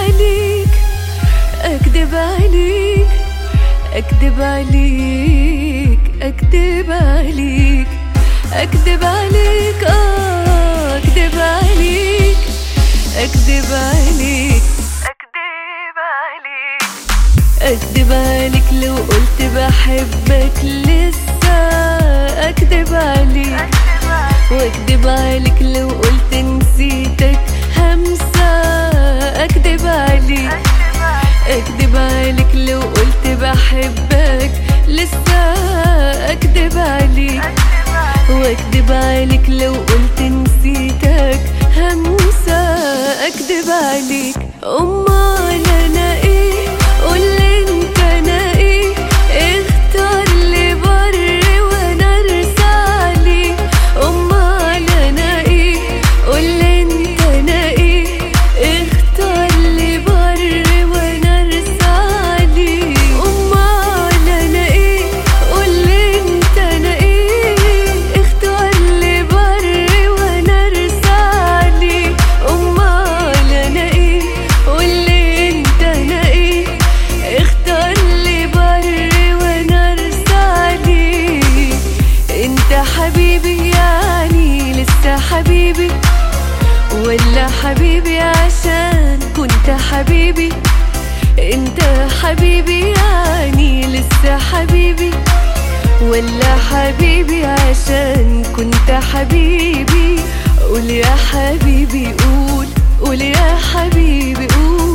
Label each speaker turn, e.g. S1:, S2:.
S1: عليك اكدب عليك اكدب عليك اكدب عليك اكدب عليك اه اكدب عليك اكدب عليك اكدب عليك اكدب عليك لو قلت بحبك لسه اكدب عليك واكدب عليك لو قلت نسيتك همسة اكدب عليك اكدب عليك لو قلت بحبك لسه اكدب عليك واكدب عليك لو قلت نسيتك همسة اكدب عليك امال انا ايه قولي انت انا ايه اختار لي بر وانا ارسى عليه امال انا ايه قولي انت انا ايه اختار لي بر وانا ارسى عليه امال انا ايه قولي انت انا ايه اختار لي بر وانا ارسى عليه امال انا ايه قولي انت انا ايه اختار لي بر وانا ارسى عليه انت حبيبي يعني لسه حبيبي ولا حبيبي عشان كنت حبيبي انت حبيبي يعني لسه حبيبي ولا حبيبي عشان كنت حبيبي قول يا حبيبي قول قول يا حبيبي قول